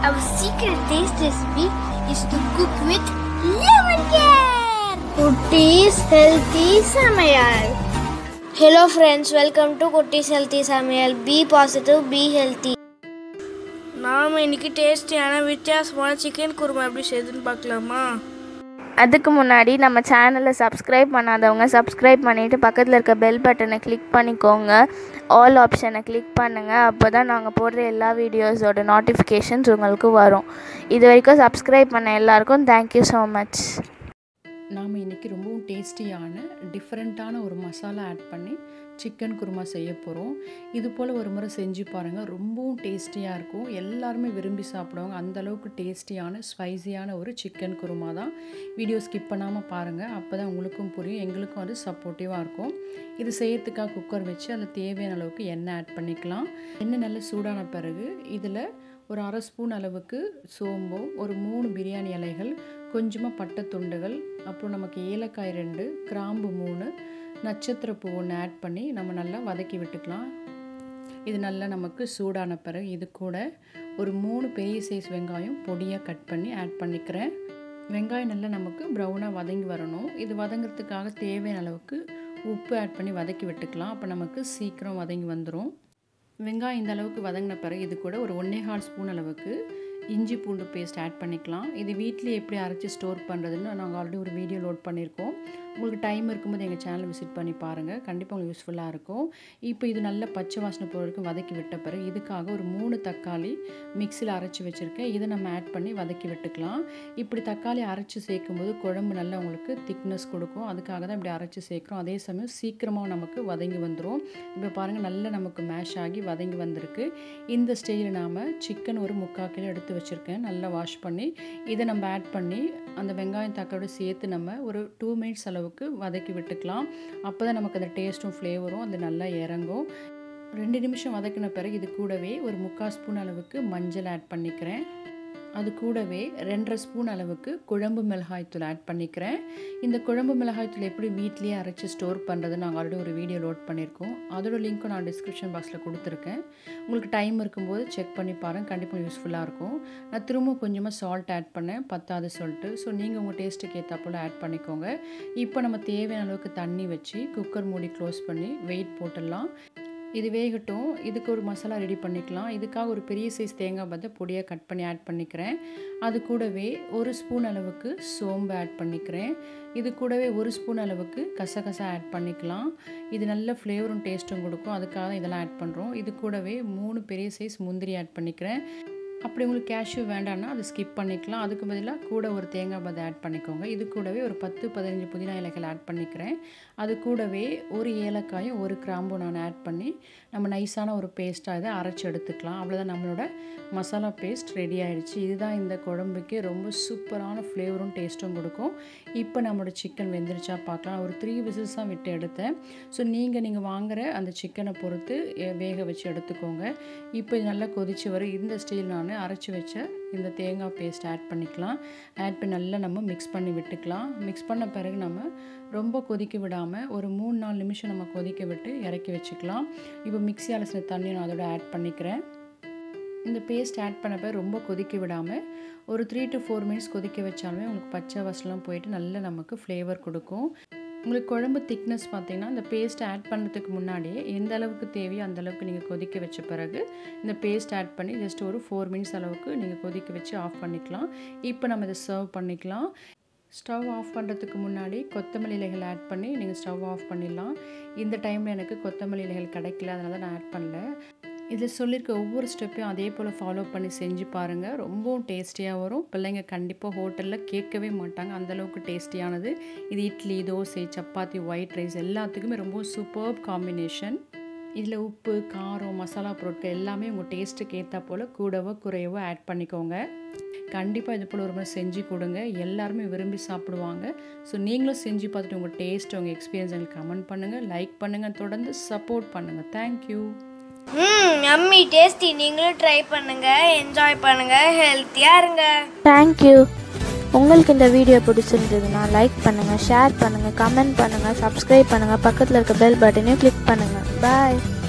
Our secret taste recipe is to cook with lemon care. Kutti's Healthy Samayal. Hello friends, welcome to Kutti's Healthy Samayal. Be positive, be healthy. நாம் இன்னைக்கு டேஸ்டியான வித்தியாசமான chicken kurma எப்படி செய்யுதுன்னு பார்க்கலாமா அதுக்கு முன்னாடி நம்ம சேனலை சப்ஸ்கிரைப் பண்ணாதவங்க சப்ஸ்கிரைப் பண்ணிவிட்டு பக்கத்தில் இருக்க பெல் பட்டனை கிளிக் பண்ணிக்கோங்க ஆல் ஆப்ஷனை கிளிக் பண்ணுங்கள் அப்போ தான் நாங்கள் போடுற எல்லா வீடியோஸோட நோட்டிஃபிகேஷன்ஸ் உங்களுக்கு வரும் இது வரைக்கும் சப்ஸ்கிரைப் பண்ண எல்லாருக்கும் தேங்க்யூ ஸோ மச் நாம் இன்றைக்கி ரொம்பவும் டேஸ்டியான டிஃப்ரெண்ட்டான ஒரு மசாலா ஆட் பண்ணி சிக்கன் குருமா செய்ய போகிறோம் இது போல் ஒரு முறை செஞ்சு பாருங்கள் ரொம்பவும் டேஸ்டியாக இருக்கும் எல்லாருமே விரும்பி சாப்பிடுவாங்க அந்த அளவுக்கு டேஸ்டியான ஸ்பைசியான ஒரு சிக்கன் குருமா தான் வீடியோ ஸ்கிப் பண்ணாமல் பாருங்கள் அப்போ தான் உங்களுக்கும் புரியும் எங்களுக்கும் அது சப்போர்ட்டிவாக இருக்கும் இது செய்யறதுக்காக குக்கர் வச்சு அதில் தேவையான அளவுக்கு எண்ணெய் ஆட் பண்ணிக்கலாம் எண்ணெய் நல்லா சூடான பிறகு இதில் ஒரு அரை ஸ்பூன் அளவுக்கு சோம்பும் ஒரு மூணு பிரியாணி இலைகள் கொஞ்சமாக பட்டை துண்டுகள் அப்புறம் நமக்கு ஏலக்காய் ரெண்டு கிராம்பு மூணு நட்சத்திர பூ ஒன்று ஆட் பண்ணி நம்ம நல்லா வதக்கி விட்டுக்கலாம் இது நல்லா நமக்கு சூடான பிறகு இது கூட ஒரு மூணு பெரிய சைஸ் வெங்காயம் பொடியாக கட் பண்ணி ஆட் பண்ணிக்கிறேன் வெங்காயம் நல்லா நமக்கு ப்ரௌனாக வதங்கி வரணும் இது வதங்கிறதுக்காக தேவையான அளவுக்கு உப்பு ஆட் பண்ணி வதக்கி விட்டுக்கலாம் அப்போ நமக்கு சீக்கிரம் வதங்கி வந்துடும் வெங்காயம் இந்த அளவுக்கு வதங்கின பிறகு இது கூட ஒரு ஒன்றே கால் ஸ்பூன் அளவுக்கு இஞ்சி பூண்டு பேஸ்ட் ஆட் பண்ணிக்கலாம் இது வீட்டிலே எப்படி அரைச்சி ஸ்டோர் பண்ணுறதுன்னு நாங்கள் ஆல்ரெடி ஒரு வீடியோ லோட் பண்ணியிருக்கோம் உங்களுக்கு டைம் இருக்கும்போது எங்கள் சேனல் விசிட் பண்ணி பாருங்கள் கண்டிப்பாக உங்களுக்கு யூஸ்ஃபுல்லாக இருக்கும் இப்போ இது நல்ல பச்சை வாசனை பொருளுக்கு வதக்கி விட்ட பிறகு இதுக்காக ஒரு மூணு தக்காளி மிக்சியில் அரைச்சி வச்சுருக்கேன் இதை நம்ம ஆட் பண்ணி வதக்கி விட்டுக்கலாம் இப்படி தக்காளி அரைச்சி சேர்க்கும் போது குழம்பு நல்லா உங்களுக்கு திக்னஸ் கொடுக்கும் அதுக்காக தான் இப்படி அரைச்சி சேர்க்குறோம் அதே சமயம் சீக்கிரமாக நமக்கு வதங்கி வந்துடும் இப்போ பாருங்கள் நல்லா நமக்கு மேஷ் ஆகி வதங்கி வந்திருக்கு இந்த ஸ்டேஜில் நாம் சிக்கன் ஒரு முக்கால் கிலோ எடுத்து வச்சுருக்கேன் நல்லா வாஷ் பண்ணி இதை நம்ம ஆட் பண்ணி அந்த வெங்காயம் தக்காளோட சேர்த்து நம்ம ஒரு டூ மினிட்ஸ் அளவுக்கு வதக்கி விட்டுக்கலாம் அப்போ தான் நமக்கு அந்த டேஸ்ட்டும் ஃப்ளேவரும் அது நல்லா இறங்கும் ரெண்டு நிமிஷம் வதக்கின பிறகு இது கூடவே ஒரு முக்கால் ஸ்பூன் அளவுக்கு மஞ்சள் ஆட் பண்ணிக்கிறேன் அது கூடவே ரெண்டரை ஸ்பூன் அளவுக்கு குழம்பு மிளகாய்த்தூள் ஆட் பண்ணிக்கிறேன் இந்த குழம்பு மிளகாய்த்தூள் எப்படி வீட்லேயே அரைச்சி ஸ்டோர் பண்ணுறது நாங்கள் ஆல்ரெடி ஒரு வீடியோ லோட் பண்ணியிருக்கோம் அதோட லிங்க்கும் நான் டிஸ்கிரிப்ஷன் பாக்ஸில் கொடுத்துருக்கேன் உங்களுக்கு டைம் இருக்கும்போது செக் பண்ணி பாருங்கள் கண்டிப்பாக யூஸ்ஃபுல்லாக இருக்கும் நான் திரும்ப கொஞ்சமாக சால்ட் ஆட் பண்ணேன் பத்தாது சொல்லிட்டு ஸோ நீங்கள் உங்கள் டேஸ்ட்டுக்கு ஏற்றா போல் ஆட் பண்ணிக்கோங்க இப்போ நம்ம தேவையான அளவுக்கு தண்ணி வச்சு குக்கர் மூடி க்ளோஸ் பண்ணி வெயிட் போட்டுடலாம் இது வேகட்டும் இதுக்கு ஒரு மசாலா ரெடி பண்ணிக்கலாம் இதுக்காக ஒரு பெரிய சைஸ் தேங்காய் பத்தை பொடியாக கட் பண்ணி ஆட் பண்ணிக்கிறேன் அது கூடவே ஒரு ஸ்பூன் அளவுக்கு சோம்பு ஆட் பண்ணிக்கிறேன் இது கூடவே ஒரு ஸ்பூன் அளவுக்கு கசகசா ஆட் பண்ணிக்கலாம் இது நல்ல ஃப்ளேவரும் டேஸ்ட்டும் கொடுக்கும் அதுக்காக இதெல்லாம் ஆட் பண்ணுறோம் இது கூடவே மூணு பெரிய சைஸ் முந்திரி ஆட் பண்ணிக்கிறேன் அப்படி உங்களுக்கு கேஷ்யூ வேண்டாம்னா அதை ஸ்கிப் பண்ணிக்கலாம் அதுக்கு பதிலாக கூட ஒரு தேங்காய் பதை ஆட் பண்ணிக்கோங்க இது கூடவே ஒரு பத்து பதினஞ்சு புதினா இலைகள் ஆட் பண்ணிக்கிறேன் அது கூடவே ஒரு ஏலக்காயும் ஒரு கிராம்பும் நான் ஆட் பண்ணி நம்ம நைஸான ஒரு பேஸ்ட்டாக இதை அரைச்சி எடுத்துக்கலாம் அவ்வளோதான் நம்மளோட மசாலா பேஸ்ட் ரெடி ஆகிடுச்சு இதுதான் இந்த குழம்புக்கு ரொம்ப சூப்பரான ஃப்ளேவரும் டேஸ்ட்டும் கொடுக்கும் இப்போ நம்மளோட சிக்கன் வெந்துருச்சா பார்க்கலாம் ஒரு த்ரீ விசில்ஸ் தான் விட்டு எடுத்தேன் ஸோ நீங்கள் நீங்கள் வாங்குகிற அந்த சிக்கனை பொறுத்து வேக வச்சு எடுத்துக்கோங்க இப்போ இது நல்லா கொதிச்சு வரும் இந்த ஸ்டீல் நான் அரைச்சி வச்ச இந்த தேங்காய் பேஸ்ட் ஆட் பண்ணிக்கலாம் ஆட் பண்ணி நல்லா நம்ம மிக்ஸ் பண்ணி விட்டுக்கலாம் மிக்ஸ் பண்ண பிறகு நம்ம ரொம்ப கொதிக்க விடாமல் ஒரு மூணு நாலு நிமிஷம் நம்ம கொதிக்க விட்டு இறக்கி வச்சுக்கலாம் இப்போ மிக்ஸி அலசின தண்ணி நான் அதோட ஆட் பண்ணிக்கிறேன் இந்த பேஸ்ட் ஆட் பண்ண பிறகு ரொம்ப கொதிக்க விடாமல் ஒரு த்ரீ டு ஃபோர் மினிட்ஸ் கொதிக்க வச்சாலுமே உங்களுக்கு பச்சை வாசலாம் போயிட்டு நல்ல நமக்கு ஃப்ளேவர் கொடுக்கும் உங்களுக்கு குழம்பு திக்னஸ் பார்த்தீங்கன்னா இந்த பேஸ்ட் ஆட் பண்ணுறதுக்கு முன்னாடியே எந்த அளவுக்கு தேவையோ அந்த அளவுக்கு நீங்கள் கொதிக்க வச்ச பிறகு இந்த பேஸ்ட் ஆட் பண்ணி ஜஸ்ட் ஒரு ஃபோர் மினிட்ஸ் அளவுக்கு நீங்கள் கொதிக்க வச்சு ஆஃப் பண்ணிக்கலாம் இப்போ நம்ம இதை சர்வ் பண்ணிக்கலாம் ஸ்டவ் ஆஃப் பண்ணுறதுக்கு முன்னாடி கொத்தமல்லி இலைகள் ஆட் பண்ணி நீங்கள் ஸ்டவ் ஆஃப் பண்ணிடலாம் இந்த டைமில் எனக்கு கொத்தமல்லி இலைகள் கிடைக்கல அதனால தான் நான் ஆட் பண்ணல இதில் சொல்லியிருக்க ஒவ்வொரு ஸ்டெப்பையும் அதே போல் ஃபாலோ பண்ணி செஞ்சு பாருங்கள் ரொம்பவும் டேஸ்டியாக வரும் பிள்ளைங்க கண்டிப்பாக ஹோட்டலில் கேட்கவே மாட்டாங்க அந்தளவுக்கு டேஸ்டியானது இது இட்லி தோசை சப்பாத்தி ஒயிட் ரைஸ் எல்லாத்துக்குமே ரொம்ப சூப்பர் காம்பினேஷன் இதில் உப்பு காரம் மசாலா பொருட்கள் எல்லாமே உங்கள் டேஸ்ட்டுக்கு ஏற்றா போல் கூடவோ குறையவோ ஆட் பண்ணிக்கோங்க கண்டிப்பாக இது போல் ஒரு முறை செஞ்சு கொடுங்க எல்லாருமே விரும்பி சாப்பிடுவாங்க ஸோ நீங்களும் செஞ்சு பார்த்துட்டு உங்கள் டேஸ்ட் உங்கள் எக்ஸ்பீரியன்ஸ் எங்களுக்கு கமெண்ட் பண்ணுங்கள் லைக் பண்ணுங்கள் தொடர்ந்து சப்போர்ட் பண்ணுங்கள் தேங்க்யூ ம் yummy டேஸ்டி நீங்களும் ட்ரை பண்ணுங்க என்ஜாய் பண்ணுங்க ஹெல்த்தியா இருங்க தேங்க்யூ உங்களுக்கு இந்த வீடியோ பிடிச்சிருந்ததுன்னா லைக் பண்ணுங்கள் ஷேர் பண்ணுங்கள் கமெண்ட் பண்ணுங்கள் சப்ஸ்கிரைப் பண்ணுங்கள் பக்கத்தில் இருக்க பெல் பட்டனையும் கிளிக் பண்ணுங்கள் பாய்